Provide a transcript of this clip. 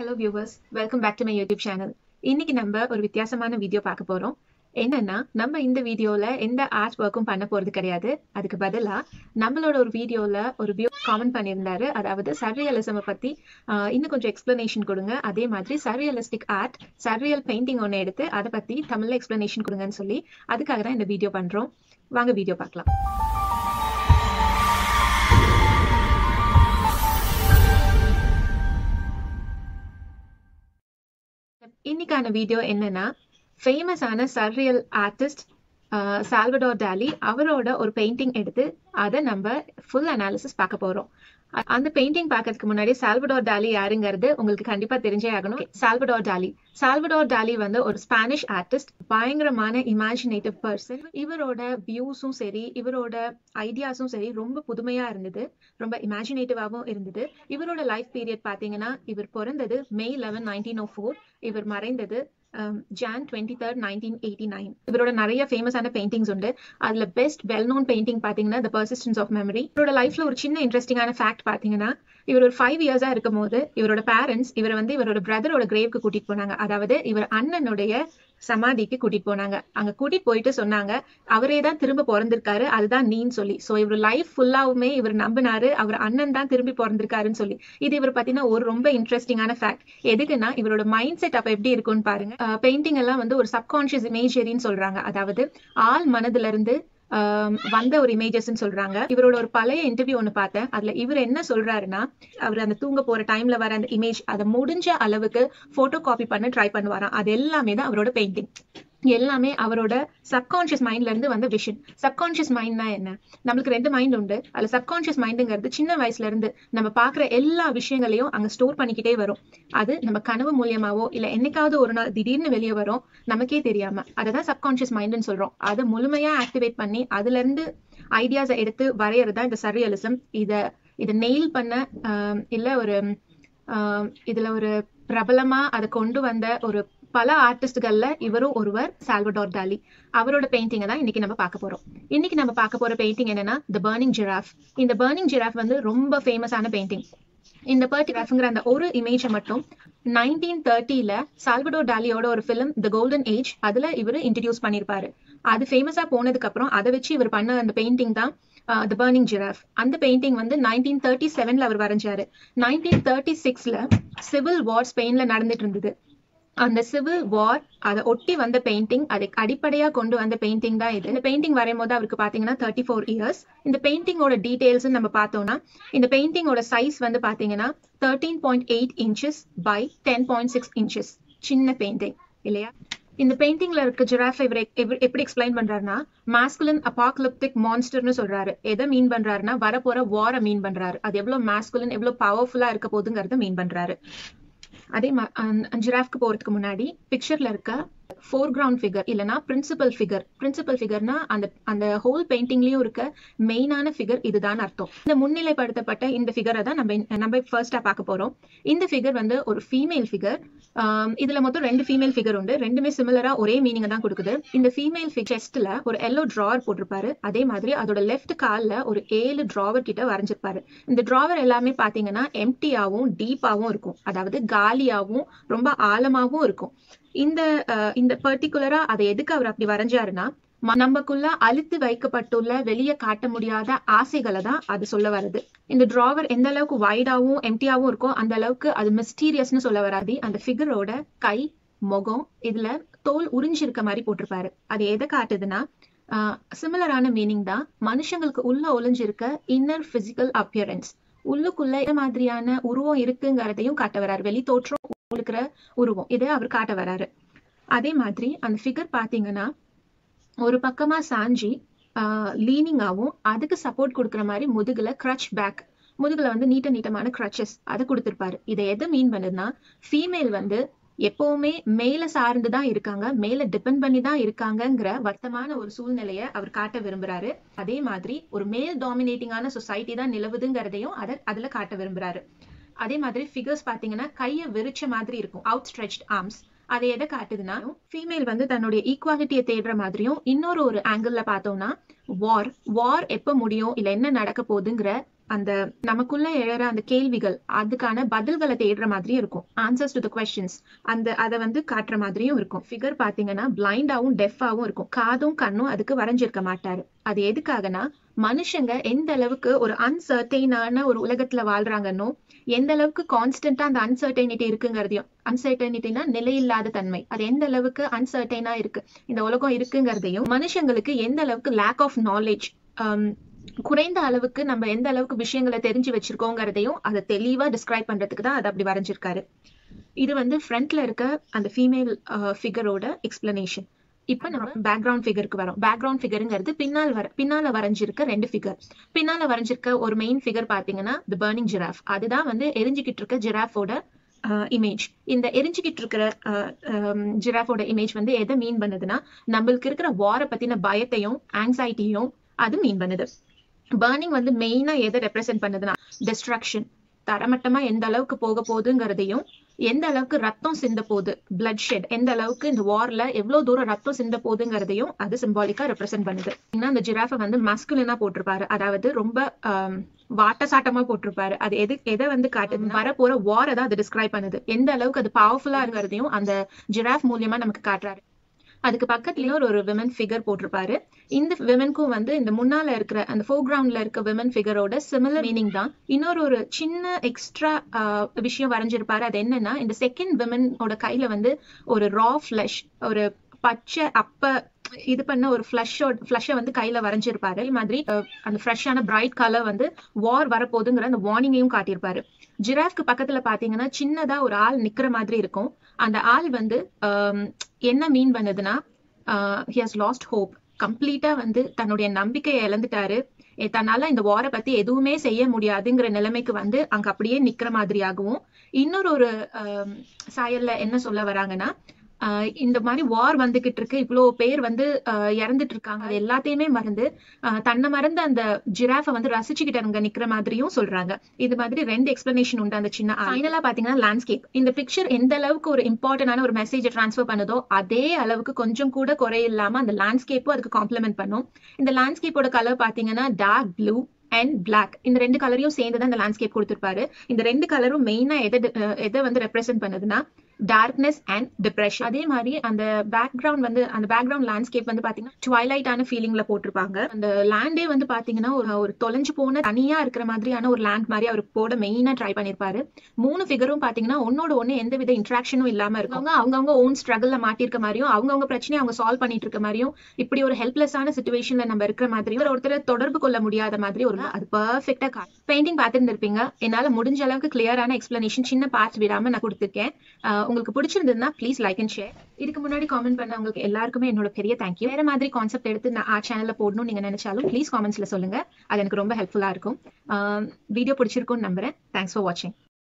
hello viewers welcome back to my YouTube channel இன்னைக்கு நம்ம ஒரு வித்தியாசமான வீடியோ பார்க்க போறோம் என்னன்னா நம்ம இந்த வீடியோல எந்த ஆர்ட் ஒர்க்கும் பண்ண போறது கிடையாது அதுக்கு பதிலா நம்மளோட ஒரு வீடியோல ஒரு வியூ காமெண்ட் பண்ணியிருந்தாரு அதாவது சர்ரியலிசம் பத்தி ஆஹ், இன்னும் கொஞ்சம் எக்ஸ்பிளனேஷன் கொடுங்க அதே மாதிரி சர்ரியலிஸ்டிக் ஆர்ட் சர்ரியல் பெயிண்டிங் ஒன்று எடுத்து அதை பத்தி தமிழ்ல எக்ஸ்பிளனேஷன் கொடுங்கன்னு சொல்லி அதுக்காக தான் இந்த வீடியோ பண்றோம் வாங்க வீடியோ பார்க்கலாம் இன்னைக்கான வீடியோ என்னன்னா ஃபேமஸான சர்ரியல் ஆர்டிஸ்ட் சால்வடோர் டாலி அவரோட ஒரு பெயிண்டிங் எடுத்து அதை நம்ம ஃபுல் அனாலிசிஸ் பார்க்க போறோம் அ- அந்த பெயிண்டிங் பார்க்கறதுக்கு முன்னாடி சால்வடோர் டாலி யாருங்கிறது உங்களுக்கு கண்டிப்பா தெரிஞ்சே ஆகணும் சால்வடோர் டாலி சால்வடோர் டாலி வந்து ஒரு ஸ்பானிஷ் ஆர்டிஸ்ட் பயங்கரமான இமேஜினேட்டிவ் பர்சன் இவரோட வியூஸும் சரி இவரோட ஐடியாஸும் சரி ரொம்ப புதுமையா இருந்தது ரொம்ப இமேஜினேட்டிவாகவும் இருந்தது இவரோட லைஃப் பீரியட் பாத்தீங்கன்னா இவர் பிறந்தது May eleven nineteen oh four இவர் மறைந்தது Jan twenty third nineteen eighty nine இவரோட நிறைய ஃபேமஸான பெயிண்டிங்ஸ் உண்டு அதுல பெஸ்ட் வெல் நோன் பெயிண்டிங் பாத்தீங்கன்னா த பர்சிஸ்டன்ஸ் ஆஃப் மெமரி இவரோட லைஃப்ல ஒரு சின்ன இன்ட்ரெஸ்டிங்கான ஃபேக்ட் பாத்தீங்கன்னா இவர் ஒரு ஃபைவ் இயர்ஸா இருக்கும் போது இவரோட பேரண்ட்ஸ் இவரை வந்து இவரோட பிரதரோட கிரேவ்க்கு கூட்டிட்டு போனாங்க அதாவது இவர் அண்ணனுடைய சமாதிக்கு கூட்டிட்டு போனாங்க அங்க கூட்டிட்டு போயிட்டு சொன்னாங்க அவரே தான் திரும்ப பிறந்திருக்காரு அதுதான் நீன்னு சொல்லி சோ இவர் லைஃப் ஃபுல்லாவுமே இவர் நம்பினாரு அவர் அண்ணன் தான் திரும்பி பிறந்திருக்காருன்னு சொல்லி இது இவர் பத்தின ஒரு ரொம்ப இன்ட்ரெஸ்டிங்கான ஃபேக்ட் எதுக்குன்னா இவரோட மைண்ட் செட் அப்ப எப்படி இருக்கும்னு பாருங்க பெயிண்டிங் எல்லாம் வந்து ஒரு சப்கான்ஷியஸ் இமேஜரின்னு சொல்றாங்க அதாவது ஆள் மனதுல இருந்து ஆஹ் வந்த ஒரு இமேஜஸ்ன்னு சொல்றாங்க இவரோட ஒரு பழைய இன்டர்வியூ ஒன்னு பார்த்தேன் அதுல இவர் என்ன சொல்றாருன்னா அவர் அந்த தூங்க போற டைம்ல வர அந்த இமேஜ் அதை முடிஞ்ச அளவுக்கு போட்டோ காப்பி பண்ண ட்ரை பண்ணுவாராம் அது எல்லாமே தான் அவரோட பெயிண்டிங் எல்லாமே அவரோட சப்கான்ஷியஸ் மைண்ட்ல இருந்து வந்த விஷன் சப்கான்ஷியஸ் மைண்ட்னா என்ன நம்மளுக்கு ரெண்டு மைண்ட் உண்டு அதுல சப்கான்ஷியஸ் மைண்டுங்கிறது சின்ன வயசுல இருந்து நம்ம பாக்குற எல்லா விஷயங்களையும் அங்க ஸ்டோர் பண்ணிக்கிட்டே வரும் அது நம்ம கனவு மூலியமாவோ இல்ல என்னைக்காவது ஒரு நாள் திடீர்னு வெளியே வரும் நமக்கே தெரியாம அததான் சப்கான்ஷியஸ் மைண்ட்னு சொல்றோம் அதை முழுமையா ஆக்டிவேட் பண்ணி அதுல இருந்து ஐடியாஸை எடுத்து வரையறதா இந்த சர்ரியலிசம் இத இதை நெயில் பண்ண ஆஹ் இல்ல ஒரு ஆஹ் இதுல ஒரு பிரபலமா அதை கொண்டு வந்த ஒரு பல ஆர்டிஸ்ட்கள்ல இவரும் ஒருவர் சால்வடோர் டாலி அவரோட பெயிண்டிங்கை தான் இன்னைக்கு நம்ம பார்க்க போறோம் இன்னைக்கு நம்ம பார்க்க போற பெயிண்டிங் என்னன்னா த பர்னிங் ஜிராஃப் இந்த பர்னிங் ஜிராஃப் வந்து ரொம்ப ஃபேமஸான பெயிண்டிங் இந்த பர்டிகிராஃப்ங்கிற அந்த ஒரு இமேஜை மட்டும் நைன்டீன் தேர்ட்டில சால்வடோர் டாலியோட ஒரு ஃபிலிம் த கோல்டன் ஏஜ் அதுல இவர் இன்ட்ரடியூஸ் பண்ணியிருப்பாரு அது ஃபேமஸா போனதுக்கு அப்புறம் அதை வச்சு இவர் பண்ண அந்த பெயிண்டிங் தான் த பர்னிங் ஜிராஃப் அந்த பெயிண்டிங் வந்து நைன்டீன் தேர்ட்டி செவன்ல அவர் வரைஞ்சாரு நைன்டீன் தேர்ட்டி சிக்ஸ்ல சிவில் வார் ஸ்பெயின்ல நடந்துட்டு இருந்தது அந்த சிவில் வார் அதை ஒட்டி வந்த பெயிண்டிங் அதை அடிப்படையா கொண்டு வந்த பெயிண்டிங் தான் இது இந்த பெயிண்டிங் வரையும் போது அவருக்கு பாத்தீங்கன்னா தேர்ட்டி ஃபோர் இயர்ஸ் இந்த பெயிண்டிங்கோட டீடைல்ஸ் நம்ம பார்த்தோம்னா இந்த பெயிண்டிங்கோட சைஸ் வந்து பாத்தீங்கன்னா thirteen point eight inches by ten point six inches சின்ன பெயிண்டிங் இல்லையா இந்த பெயிண்டிங்ல இருக்க ஜிராஃப் இவர் எப்~ எப்படி எக்ஸ்பிளைன் பண்றாருன்னா மாஸ்குலின் அபாக்லிப்டிக் மான்ஸ்டர்னு சொல்றாரு எதை மீன் பண்றாருன்னா வரப்போற வார மீன் பண்றாரு அது எவ்வளவு மாஸ்குலின் எவ்வளவு பவர்ஃபுல்லா இருக்க போகுதுங்கிறத மீன் பண்றாரு அதே ஜிராஃப்க்கு போறதுக்கு முன்னாடி பிக்சர்ல இருக்க ஃபோர் கிரவுண்ட் ஃபிகர் இல்லனா பிரின்சிபல் ஃபிகர் பிரின்சிபல் ஃபிகர்னா அந்த அந்த ஹோல் பெயிண்டிங்லயும் இருக்க மெயினான ஃபிகர் இதுதான் அர்த்தம் இந்த முன்னிலைப்படுத்தப்பட்ட இந்த ஃபிகரை தான் நம்ம நம்ம ஃபர்ஸ்டா பார்க்க போறோம் இந்த ஃபிகர் வந்து ஒரு ஃபீமேல் ஃபிகர் இதுல மொத்தம் ரெண்டு ஃபீமேல் ஃபிகர் உண்டு ரெண்டுமே சிமிலரா ஒரே மீனிங் தான் கொடுக்குது இந்த ஃபீமேல் செஸ்ட்ல ஒரு எல்லோ டிராவர் போட்டிருப்பாரு அதே மாதிரி அதோட லெஃப்ட் கால்ல ஒரு ஏழு டிராவர் கிட்ட வரைஞ்சிருப்பாரு இந்த டிராவர் எல்லாமே பாத்தீங்கன்னா எம்டியாவும் டீப்பாவும் இருக்கும் அதாவது காலியாவும் ரொம்ப ஆழமாவும் இருக்கும் இந்த அஹ், இந்த பர்டிகுலரா அதை எதுக்கு அவர் அப்படி வரைஞ்சாருன்னா ம- நமக்குள்ள அழுத்து வைக்கப்பட்டுள்ள வெளியே காட்ட முடியாத ஆசைகளை தான் அது சொல்ல வருது இந்த டிராவர் எந்த அளவுக்கு வைடாவும் எம்டியாவும் இருக்கோ அந்த அளவுக்கு அது மிஸ்டீரியஸ்னு சொல்ல வராது அந்த ஃபிகரோட கை முகம் இதுல தோல் உறிஞ்சிருக்க மாதிரி போட்டிருப்பாரு அது எதை காட்டுதுன்னா சிமிலரான மீனிங் தான் மனுஷங்களுக்கு உள்ள ஒளிஞ்சிருக்க இன்னர் பிசிக்கல் அப்பியரன்ஸ் உள்ளுக்குள்ள என்ன மாதிரியான உருவம் இருக்குங்கிறதையும் காட்ட வராரு வெளி தோற்றம் இருக்கிற உருவம் இதை அவர் காட்ட வராரு அதே மாதிரி அந்த ஃபிகர் பாத்தீங்கன்னா ஒரு பக்கமா சாஞ்சி லீனிங்காவும் அதுக்கு சப்போர்ட் கொடுக்குற மாதிரி முதுகுல crutch பேக் முதுகுல வந்து நீட்ட நீட்டமான crutches அதை கொடுத்திருப்பாரு இதை எதை மீன் பண்ணுதுன்னா ஃபீமேல் வந்து எப்பவுமே மேல சார்ந்து தான் இருக்காங்க மேல டிபெண்ட் பண்ணி தான் இருக்காங்கங்கிற வருத்தமான ஒரு சூழ்நிலையை அவர் காட்ட விரும்புறாரு அதே மாதிரி ஒரு மேல் டாமினேட்டிங்கான சொசைட்டி தான் நிலவுதுங்கிறதையும் அதை அதுல காட்ட விரும்புறாரு அதே மாதிரி ஃபிகர்ஸ் பாத்தீங்கன்னா கையை விரிச்ச மாதிரி இருக்கும் அவுட் ஸ்ட்ரெச்ட் ஆர்ம்ஸ் அது எதை காட்டுதுன்னா ஃபீமேல் வந்து தன்னுடைய ஈக்குவாலிட்டியை தேடுற மாதிரியும் இன்னொரு ஒரு ஆங்கிள் பார்த்தோம்னா வார் வார் எப்ப முடியும் இல்ல என்ன நடக்க போகுதுங்கிற அந்த நமக்குள்ள எழற அந்த கேள்விகள் அதுக்கான பதில்களை தேடுற மாதிரியும் இருக்கும் ஆன்சர்ஸ் டு த கொஸ்டின்ஸ் அந்த அதை வந்து காட்டுற மாதிரியும் இருக்கும் ஃபிகர் பாத்தீங்கன்னா பிளைண்டாவும் டெஃபாவும் இருக்கும் காதும் கண்ணும் அதுக்கு வரைஞ்சிருக்க மாட்டாரு அது எதுக்காகனா மனுஷங்க எந்த அளவுக்கு ஒரு அன்சர்டைனான ஒரு உலகத்துல வாழ்றாங்கன்னோ எந்த அளவுக்கு கான்ஸ்டன்டா அந்த அன்சர்டைனிட்டி இருக்குங்கிறதையும் அன்சர்டைனிட்டினா நிலையில்லாத தன்மை அது எந்த அளவுக்கு அன்சர்டைனா இருக்கு இந்த உலகம் இருக்குங்கிறதையும் மனுஷங்களுக்கு எந்த அளவுக்கு லேக் ஆஃப் நாலேஜ் குறைந்த அளவுக்கு நம்ம எந்த அளவுக்கு விஷயங்களை தெரிஞ்சு வச்சிருக்கோங்கிறதையும் அதை தெளிவா டிஸ்கிரைப் பண்றதுக்கு தான் அதை அப்படி வரைஞ்சிருக்காரு இது வந்து ஃப்ரண்ட்ல இருக்க அந்த ஃபீமேல் ஃபிகரோட எக்ஸ்பிளனேஷன் இப்ப நம்ம பேக்ரவுண்ட் ஃபிகருக்கு வரோம் பேக்ரவுண்ட் ஃபிகருங்கிறது பின்னால் வர பின்னால வரைஞ்சிருக்க ரெண்டு ஃபிகர் பின்னால வரைஞ்சிருக்க ஒரு மெயின் ஃபிகர் பாத்தீங்கன்னா தி பர்னிங் ஜிராஃப் அதுதான் வந்து எரிஞ்சுக்கிட்டு இருக்க ஜிராஃபோட இமேஜ் இந்த எரிஞ்சுக்கிட்டு இருக்கிற ஜிராஃபோட இமேஜ் வந்து எதை மீன் பண்ணுதுன்னா நம்மளுக்கு இருக்கிற வார பத்தின பயத்தையும் ஆங்ஸைட்டியும் அது மீன் பண்ணுது பர்னிங் வந்து மெயினா எதை ரெப்ரசென்ட் பண்ணுதுன்னா டிஸ்ட்ரக்ஷன் தரமட்டமா எந்த அளவுக்கு போக போகுதுங்கிறதையும் எந்த அளவுக்கு ரத்தம் சிந்த போகுது பிளட் ஷெட் எந்த அளவுக்கு இந்த வார்ல எவ்வளவு தூரம் ரத்தம் சிந்த போகுதுங்கிறதையும் அது சிம்பாலிக்கா ரெப்ரசென்ட் பண்ணுது அந்த ஜிராஃபை வந்து மஸ்குலினா போட்டிருப்பாரு அதாவது ரொம்ப வாட்ட சாட்டமா போட்டிருப்பாரு அது எது எதை வந்து காட்டுது வர போற வாரை தான் அது டிஸ்கிரைப் பண்ணுது எந்த அளவுக்கு அது பவர்ஃபுல்லா இருக்கிறதையும் அந்த ஜிராஃப் மூலியமா நமக்கு காட்டுறாரு அதுக்கு பக்கத்துலயும் ஒரு விமன் ஃபிகர் போட்டிருப்பாரு இந்த விமனுக்கும் வந்து இந்த முன்னால இருக்கிற அந்த ஃபோர் கிரவுண்ட்ல இருக்க விமன் ஃபிகரோட சிமிலர் மீனிங் தான் இன்னொரு ஒரு சின்ன எக்ஸ்ட்ரா விஷயம் வரைஞ்சிருப்பாரு அது என்னன்னா இந்த செகண்ட் விமனோட கையில வந்து ஒரு ரா ஃபிளஷ் ஒரு பச்சை அப்ப இது பண்ண ஒரு ஃபிளஷோட ஃபிளஷை வந்து கையில வரைஞ்சிருப்பாரு அதே மாதிரி அந்த ஃப்ரெஷ்ஷான பிரைட் கலர் வந்து வார் வரப்போகுதுங்கிற அந்த வார்னிங்கையும் காட்டியிருப்பாரு ஜிராஃப்க்கு பக்கத்துல பாத்தீங்கன்னா சின்னதா ஒரு ஆள் நிக்கிற மாதிரி இருக்கும் அந்த ஆள் வந்து என்ன மீன் பண்ணுதுன்னா ஹி ஹஸ் லாஸ்ட் ஹோப் கம்ப்ளீட்டா வந்து தன்னுடைய நம்பிக்கையை இழந்துட்டாரு தன்னால இந்த வாரை பத்தி எதுவுமே செய்ய முடியாதுங்கிற நிலைமைக்கு வந்து அங்க அப்படியே நிக்கிற மாதிரியாகவும் இன்னொரு ஒரு சாயல்ல என்ன சொல்ல வராங்கன்னா இந்த மாதிரி வார் வந்துகிட்டு இருக்கு இவ்வளவு பேர் வந்து இறந்துட்டு இருக்காங்க அது எல்லாத்தையுமே மறந்து தன்னை மறந்து அந்த ஜிராஃபை வந்து ரசிச்சுக்கிட்டு அங்க நிக்கிற மாதிரியும் சொல்றாங்க இது மாதிரி ரெண்டு எக்ஸ்பிளனேஷன் உண்டு அந்த சின்ன ஃபைனலா பாத்தீங்கன்னா லேண்ட்ஸ்கேப் இந்த பிக்சர் எந்த அளவுக்கு ஒரு இம்பார்ட்டன்டான ஒரு மெசேஜ் டிரான்ஸ்ஃபர் பண்ணுதோ அதே அளவுக்கு கொஞ்சம் கூட குறை இல்லாம அந்த லேண்ட்ஸ்கேப்பும் அதுக்கு காம்ப்ளிமெண்ட் பண்ணும் இந்த லேண்ட்ஸ்கேப்போட கலர் பாத்தீங்கன்னா டார்க் ப்ளூ அண்ட் பிளாக் இந்த ரெண்டு கலரையும் சேர்ந்து தான் இந்த லேண்ட்ஸ்கேப் கொடுத்திருப்பாரு இந்த ரெண்டு கலரும் மெயினா எதை எதை வந்து ரெப்ரசென்ட் பண்ணுதுன்னா டார்க்னஸ் அண்ட் டிப்ரெஷன் அதே மாதிரி அந்த பேக்ரவுண்ட் வந்து அந்த பேக்ரவுண்ட் லேண்ட்ஸ்கேப் வந்து பாத்தீங்கன்னா ட்வைலைட்டான ஃபீலிங்ல போட்டிருப்பாங்க அந்த லேண்டே வந்து பாத்தீங்கன்னா ஒரு ஒரு தொலைஞ்சு போன தனியா இருக்கிற மாதிரியான ஒரு லேண்ட் மாதிரி அவர் போட மெயினா ட்ரை பண்ணிருப்பாரு மூணு ஃபிகரும் பாத்தீங்கன்னா ஒன்னோட ஒண்ணு எந்த வித இன்ட்ராக்ஷனும் இல்லாம இருக்கவங்க அவங்கவுங்க ஓன் ஸ்ட்ரகிள்ல மாட்டிருக்க மாதிரியும் அவங்கவுங்க பிரச்சனையை அவங்க சால்வ் பண்ணிட்டு இருக்க மாதிரியும் இப்படி ஒரு ஹெல்ப்லெஸ்ஸான சுச்சுவேஷன்ல நம்ம இருக்கிற மாதிரியும் ஒருத்தர் தொடர்பு கொள்ள முடியாத மாதிரி ஒரு அது பர்ஃபெக்டா பெயிண்டிங் பார்த்துருந்துருப்பீங்க என்னால முடிஞ்ச அளவுக்கு கிளியரான எக்ஸ்பிளனேஷன் சின்ன பார்ட் விடாம நான் கொடுத்துருக்கேன் உங்களுக்கு பிடிச்சிருந்ததுன்னா ப்ளீஸ் லைக் அண்ட் ஷேர் இதுக்கு முன்னாடி காமெண்ட் பண்ண உங்களுக்கு எல்லாருக்குமே என்னோட பெரிய தேங்க்யூ வேற மாதிரி கான்செப்ட் எடுத்து நான் ஆ சேனல்ல போடணும் நீங்க நினைச்சாலும் ப்ளீஸ் காமெண்ட்ஸ்ல சொல்லுங்க அது எனக்கு ரொம்ப ஹெல்ப்ஃபுல்லா இருக்கும் வீடியோ பிடிச்சிருக்கும்னு நம்புறேன் தேங்க்ஸ் ஃபார் வாட்சிங்